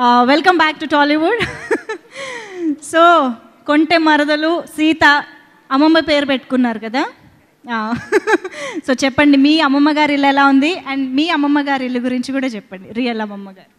Welcome back to Tollywood so కొంటె మరదలు సీత అమ్మమ్మ పేరు పెట్టుకున్నారు కదా సో చెప్పండి మీ అమ్మమ్మ గారి ఇల్లు ఎలా ఉంది అండ్ మీ అమ్మమ్మ గారి ఇల్లు గురించి కూడా చెప్పండి రియల్ అమ్మమ్మ గారు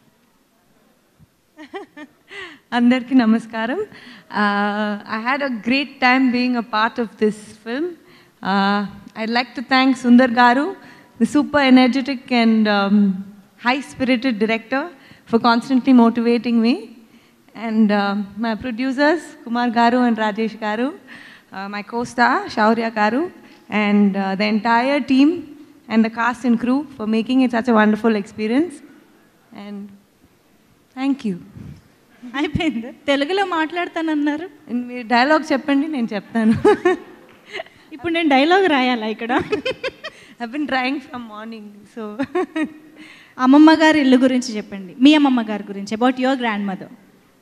అందరికీ నమస్కారం I had a great time being a part of this film I like to thank Sundar garu the super energetic and high spirited director for constantly motivating me and my producers Kumar garu and Rajesh garu my co-star Shaurya garu and the entire team and the cast and crew for making it such a wonderful experience and thank you అయిపోయింది తెలుగులో మాట్లాడతానన్నారు మీరు dialogue చెప్పండి నేను చెప్తాను ఇప్పుడు నేను dialogue రాయాలా ఇక్కడ I bin trying from morning so అమ్మమ్మ గారి ఇల్లు గురించి చెప్పండి మీ అమ్మమ్మ గారి గురించి about your grandmother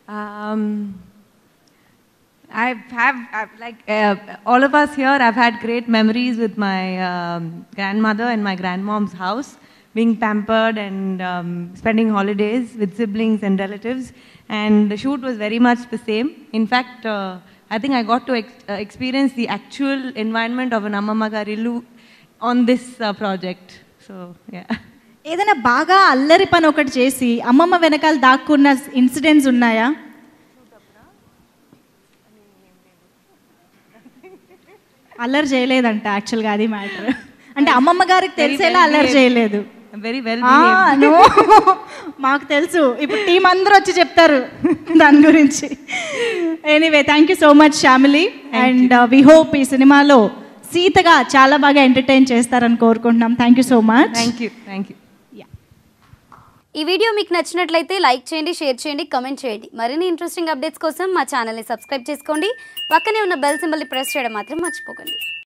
I have I've, like uh, all of us here. I've had great memories with my um, grandmother and my grandmom's house, being pampered and um, spending holidays with siblings and relatives. And the shoot was very much the same. In fact, uh, I think I got to ex- uh, experience the actual environment of an Amamagarilu on this uh, project. So yeah. ఏదైనా బాగా అల్లరి పని ఒకటి చేసి అమ్మమ్మ వెనకాల దాక్కున్న incidents ఉన్నాయా అల్లరి చేయలేదంట యాక్చువల్గా అది మ్యాటర్ అంటే అమ్మమ్మ గారికి తెలిసేలా అల్లరి చేయలేదు Very well ఆ, behaved. no. మాకు తెలుసు ఇప్పుడు టీం అందరూ వచ్చి చెప్తారు దాని గురించి anyway thank you so much family and we hope ఈ సినిమాలో సీతగా చాలా బాగా ఎంటర్టైన్ చేస్తారని కోరుకుంటున్నాం thank you so much Thank you. Thank you. ఈ వీడియో మీకు నచ్చినట్లయితే లైక్ చేయండి షేర్ చేయండి కమెంట్ చేయండి మరిన్ని ఇంట్రెస్టింగ్ అప్డేట్స్ కోసం మా ఛానల్ని సబ్స్క్రైబ్ చేసుకోండి పక్కనే ఉన్న బెల్ సింబల్ని ప్రెస్ చేయడం మాత్రం మర్చిపోకండి